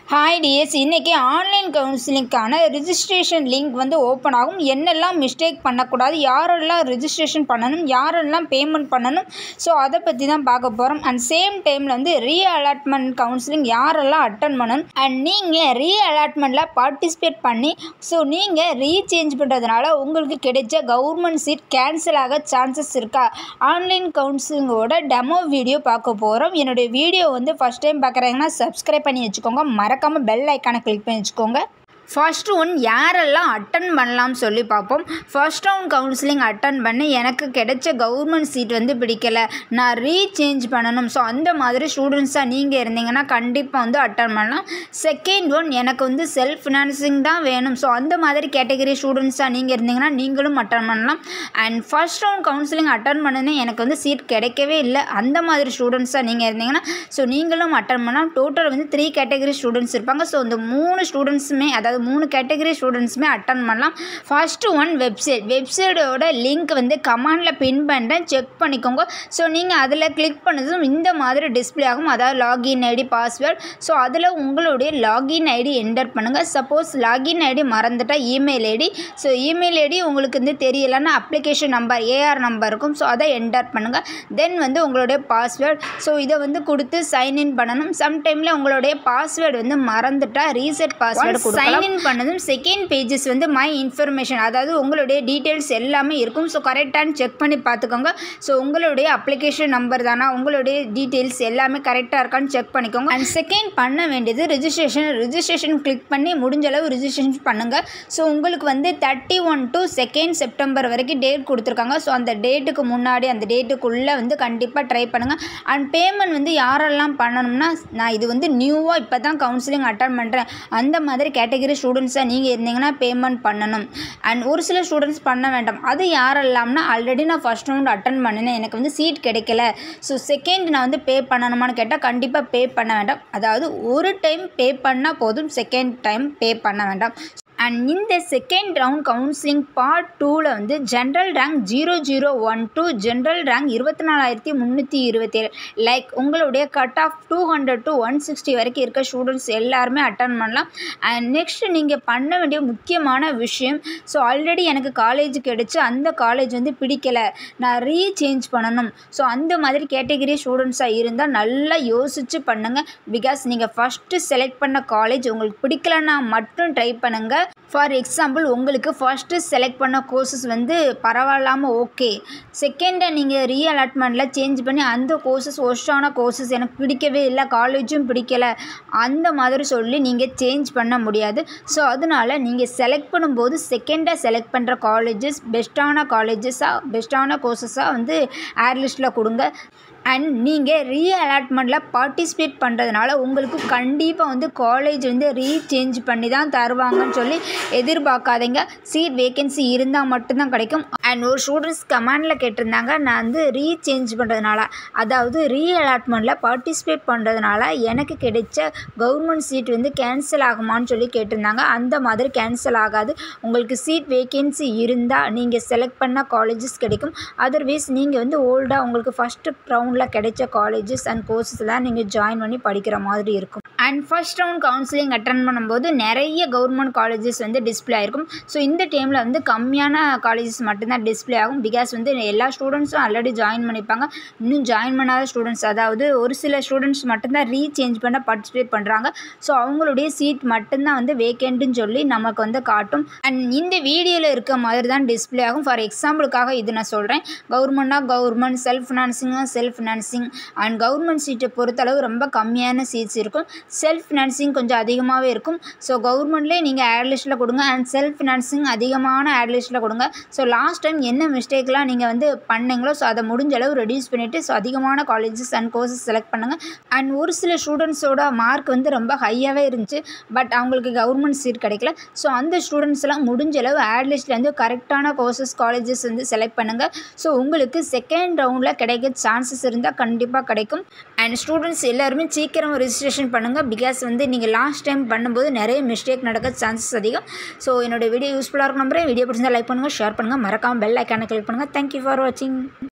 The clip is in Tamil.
ஹாய் டிஎஸ் இன்றைக்கி ஆன்லைன் கவுன்சிலிங்க்கான ரிஜிஸ்ட்ரேஷன் லிங்க் வந்து ஓப்பன் ஆகும் என்னெல்லாம் மிஸ்டேக் பண்ணக்கூடாது யாரெல்லாம் ரிஜிஸ்ட்ரேஷன் பண்ணணும் யாரெல்லாம் பேமெண்ட் பண்ணணும் ஸோ அதை பற்றி தான் பார்க்க போகிறோம் அண்ட் சேம் டைமில் வந்து ரீ அலாட்மெண்ட் கவுன்சிலிங் யாரெல்லாம் அட்டன் பண்ணணும் அண்ட் நீங்கள் ரீ அலாட்மெண்ட்டில் பார்ட்டிசிபேட் பண்ணி ஸோ நீங்கள் ரீசேஞ்ச் பண்ணுறதுனால உங்களுக்கு கிடைச்ச கவர்மெண்ட் சீட் கேன்சல் ஆக சான்சஸ் இருக்கா ஆன்லைன் கவுன்சிலிங்கோட டெமோ வீடியோ பார்க்க போகிறோம் என்னுடைய வீடியோ வந்து ஃபஸ்ட் டைம் பார்க்குறாங்கன்னா சப்ஸ்கிரைப் பண்ணி வச்சுக்கோங்க மறக்காமல் பெல் ஐக்கானை கிளிக் பண்ணி வச்சுக்கோங்க ஃபர்ஸ்ட் ஒன் யாரெல்லாம் அட்டன் பண்ணலாம்னு சொல்லி பார்ப்போம் ஃபர்ஸ்ட் ரவுண்ட் கவுன்சிலிங் அட்டன் பண்ணி எனக்கு கிடைச்ச கவர்மெண்ட் சீட் வந்து பிடிக்கல நான் ரீசேஞ்ச் பண்ணணும் ஸோ அந்த மாதிரி ஸ்டூடெண்ட்ஸாக நீங்கள் இருந்தீங்கன்னா கண்டிப்பாக வந்து அட்டன் பண்ணலாம் செகண்ட் ஒன் எனக்கு வந்து செல்ஃப் ஃபினான்சிங் தான் வேணும் ஸோ அந்த மாதிரி கேட்டகரி ஸ்டூடெண்ட்ஸாக நீங்கள் இருந்தீங்கன்னா நீங்களும் அட்டன் பண்ணலாம் and first round counselling attend பண்ணனே எனக்கு வந்து சீட் கிடைக்கவே இல்லை அந்த மாதிரி ஸ்டூடெண்ட்ஸாக நீங்கள் இருந்தீங்கன்னா ஸோ நீங்களும் அட்டன் பண்ணலாம் டோட்டல் வந்து த்ரீ கேட்டகரி ஸ்டூடெண்ட்ஸ் இருப்பாங்க ஸோ இந்த மூணு ஸ்டூடெண்ட்ஸுமே அதாவது மூணு கேட்டகரி ஸ்டூடெண்ட்ஸுமே அட்டன் பண்ணலாம் ஃபஸ்ட்டு ஒன் வெப்சைட் வெப்சைட்டோட லிங்க் வந்து கமாண்டில் பின் பண்ணுறேன் செக் பண்ணிக்கோங்க ஸோ நீங்கள் அதில் கிளிக் பண்ணதும் இந்த மாதிரி டிஸ்பிளே ஆகும் அதாவது லாகின் ஐடி பாஸ்வேர்ட் ஸோ அதில் உங்களுடைய லாகின் ஐடி என்டர் பண்ணுங்கள் சப்போஸ் லாகின் ஐடி மறந்துட்டால் email ID so email ID உங்களுக்கு வந்து தெரியலைன்னா அப்ளிகேஷன் நம்பர் ஏஆர் நம்பர் இருக்கும் ஸோ அதை என்டர் பண்ணுங்கள் தென் வந்து உங்களுடைய பாஸ்வேர்ட் ஸோ இதை வந்து கொடுத்து சைன்இன் பண்ணணும் சம்டைமில் உங்களுடைய பாஸ்வேர்டு வந்து மறந்துட்டா ரீசெட் பாஸ்வேர்டு கொடுக்கலாம் இன் பண்ணதும் செகண்ட் பேஜஸ் வந்து மை இன்ஃபர்மேஷன் அதாவது உங்களுடைய டீட்டெயில்ஸ் எல்லாமே இருக்கும் ஸோ கரெக்டானு செக் பண்ணி பார்த்துக்கோங்க ஸோ உங்களுடைய அப்ளிகேஷன் நம்பர் தானா உங்களுடைய டீட்டெயில்ஸ் எல்லாமே கரெக்டாக இருக்கான்னு செக் பண்ணிக்கோங்க அண்ட் செகண்ட் பண்ண வேண்டியது ரிஜிஸ்ட்ரேஷன் ரிஜிஸ்ட்ரேஷன் கிளிக் பண்ணி முடிஞ்ச அளவு ரிஜிஸ்ட்ரேஷன் பண்ணுங்கள் ஸோ உங்களுக்கு வந்து thirty one to second September வரைக்கும் டேட் கொடுத்துருக்காங்க ஸோ அந்த டேட்டுக்கு முன்னாடி அந்த டேட்டுக்குள்ளே வந்து கண்டிப்பாக ட்ரை பண்ணுங்கள் அண்ட் பேமெண்ட் வந்து யாரெல்லாம் பண்ணணும்னா நான் இது வந்து நியூவாக இப்போ தான் கவுன்சிலிங் அட்டன் பண்ணுறேன் அந்த மாதிரி கேட்டகரி ஸ்டூடெண்ட்ஸாக நீங்கள் இருந்தீங்கன்னா பேமெண்ட் பண்ணணும் அண்ட் ஒரு சில ஸ்டூடெண்ட்ஸ் பண்ண வேண்டாம் அது யாரெல்லாம்னா ஆல்ரெடி நான் ஃபஸ்ட் ரவுண்ட் அட்டன் பண்ணினேன் எனக்கு வந்து சீட் கிடைக்கல ஸோ செகண்ட் நான் வந்து பே பண்ணணுமான்னு கேட்டால் கண்டிப்பாக பே பண்ண வேண்டாம் அதாவது ஒரு டைம் பே பண்ணால் போதும் செகண்ட் டைம் பே பண்ண வேண்டாம் அண்ட் இந்த செகண்ட் ரவுண்ட் கவுன்சிலிங் பார்ட் டூவில் வந்து general rank zero zero one two general rank இருபத்தி நாலாயிரத்தி முந்நூற்றி இருபத்தேழு லைக் உங்களுடைய cut off two hundred to one sixty வரைக்கும் இருக்க ஸ்டூடெண்ட்ஸ் எல்லாருமே அட்டன் பண்ணலாம் அண்ட் நெக்ஸ்ட் நீங்கள் பண்ண வேண்டிய முக்கியமான விஷயம் ஸோ ஆல்ரெடி எனக்கு காலேஜ் கிடச்சி அந்த காலேஜ் வந்து பிடிக்கலை நான் ரீசேஞ்ச் பண்ணணும் ஸோ அந்த மாதிரி கேட்டகரி ஸ்டூடெண்ட்ஸாக இருந்தால் நல்லா யோசித்து பண்ணுங்கள் பிகாஸ் நீங்கள் ஃபஸ்ட்டு செலக்ட் பண்ண காலேஜ் உங்களுக்கு பிடிக்கலன்னா மட்டும் ட்ரை பண்ணுங்கள் ஃபார் எக்ஸாம்பிள் உங்களுக்கு ஃபஸ்ட்டு செலக்ட் பண்ண கோர்சஸ் வந்து பரவாயில்லாமல் ஓகே செகண்டாக நீங்கள் ரீ அலாட்மெண்ட்டில் சேஞ்ச் பண்ணி அந்த கோர்சஸ் ஒஸ்டான கோர்சஸ் எனக்கு பிடிக்கவே இல்லை காலேஜும் பிடிக்கலை அந்த மாதிரி சொல்லி நீங்கள் சேஞ்ச் பண்ண முடியாது ஸோ அதனால் நீங்கள் செலக்ட் பண்ணும்போது செகண்டாக செலக்ட் பண்ணுற காலேஜஸ் பெஸ்ட்டான காலேஜஸாக பெஸ்ட்டான கோர்சஸாக வந்து ஏர் லிஸ்ட்டில் கொடுங்க அண்ட் நீங்கள் ரீ அலாட்மெண்ட்டில் பார்ட்டிசிபேட் பண்ணுறதுனால உங்களுக்கு கண்டிப்பாக வந்து காலேஜ் வந்து ரீசேஞ்ச் பண்ணி தான் தருவாங்கன்னு சொல்லி எதிர்பார்க்காதீங்க சீட் வேகன்சி இருந்தால் மட்டும்தான் கிடைக்கும் அண்ட் ஒரு ஸ்டூடெண்ட்ஸ் கமாண்டில் கேட்டிருந்தாங்க நான் வந்து ரீசேஞ்ச் பண்ணுறதுனால அதாவது ரீ அலாட்மெண்ட்டில் பார்ட்டிசிபேட் பண்ணுறதுனால எனக்கு கிடைச்ச கவர்மெண்ட் சீட் வந்து கேன்சல் ஆகுமான்னு சொல்லி கேட்டிருந்தாங்க அந்த மாதிரி கேன்சல் ஆகாது உங்களுக்கு சீட் வேகன்சி இருந்தால் நீங்கள் செலக்ட் பண்ண காலேஜஸ் கிடைக்கும் அதர்வைஸ் நீங்கள் வந்து ஓல்டாக உங்களுக்கு ஃபஸ்ட்டு ரவுண்டில் கிடைச்ச காலேஜஸ் அண்ட் கோர்சஸ்லாம் நீங்கள் ஜாயின் பண்ணி படிக்கிற மாதிரி இருக்கும் and first round counselling attend பண்ணும்போது நிறைய கவர்மெண்ட் காலேஜஸ் வந்து டிஸ்பிளே ஆகிருக்கும் ஸோ இந்த டைமில் வந்து கம்மியான காலேஜஸ் மட்டும்தான் டிஸ்பிளே ஆகும் பிகாஸ் வந்து எல்லா ஸ்டூடெண்ட்ஸும் ஆல்ரெடி ஜாயின் பண்ணிப்பாங்க இன்னும் ஜாயின் பண்ணாத ஸ்டூடெண்ட்ஸ் அதாவது ஒரு சில ஸ்டூடெண்ட்ஸ் மட்டும்தான் ரீசேஞ்ச் பண்ண பார்ட்டிசிபேட் பண்ணுறாங்க ஸோ அவங்களுடைய சீட் மட்டும்தான் வந்து வேக்கெண்ட்டுன்னு சொல்லி நமக்கு வந்து காட்டும் அண்ட் இந்த வீடியோவில் இருக்க மாதிரி தான் டிஸ்பிளே ஆகும் ஃபார் எக்ஸாம்பிளுக்காக இது நான் சொல்கிறேன் கவர்மெண்ட்டாக government self financing self financing and government சீட்டை பொறுத்தளவு ரொம்ப கம்மியான சீட்ஸ் இருக்கும் செல்ஃப் ஃபினான்சிங் கொஞ்சம் அதிகமாகவே இருக்கும் ஸோ கவர்மெண்ட்லேயே நீங்கள் ஆட் லிஸ்ட்டில் கொடுங்க அண்ட் செல்ஃப் ஃபினான்சிங் அதிகமான ஆட் லிஸ்ட்டில் கொடுங்க ஸோ லாஸ்ட் டைம் என்ன மிஸ்டேக்லாம் நீங்கள் வந்து பண்ணீங்களோ ஸோ அதை முடிஞ்ச அளவு ரெடியூஸ் பண்ணிவிட்டு ஸோ அதிகமான காலேஜஸ் அண்ட் கோர்சஸ் செலக்ட் பண்ணுங்கள் அண்ட் ஒரு சில ஸ்டூடெண்ட்ஸோட மார்க் வந்து ரொம்ப ஹையாகவே இருந்துச்சு பட் அவங்களுக்கு கவர்மெண்ட் சீட் கிடைக்கல ஸோ அந்த ஸ்டூடெண்ட்ஸ்லாம் முடிஞ்ச அளவு ஆட் லிஸ்ட்லேருந்து கரெக்டான கோர்சஸ் காலேஜஸ் வந்து செலக்ட் பண்ணுங்கள் ஸோ உங்களுக்கு செகண்ட் ரவுண்டில் கிடைக்க சான்சஸ் இருந்தால் கண்டிப்பாக கிடைக்கும் அண்ட் ஸ்டூடெண்ட்ஸ் எல்லாருமே சீக்கிரம் ரிஜிஸ்ட்ரேஷன் பண்ணுங்கள் பிகாஸ் வந்து நீங்கள் லாஸ்ட் டைம் பண்ணும்போது நிறைய மிஸ்டேக் நடக்க சான்சஸ் அதிகம் ஸோ என்னோடய வீடியோ யூஸ்ஃபுல்லாக இருக்கும் நம்புறேன் வீடியோ பிடிச்சிருந்தா லைக் பண்ணுங்கள் ஷேர் பண்ணுங்கள் மறக்காமல் பெல் ஐக்கானை கிளிக் பண்ணுங்கள் தேங்க்யூ ஃபார் வாட்சிங்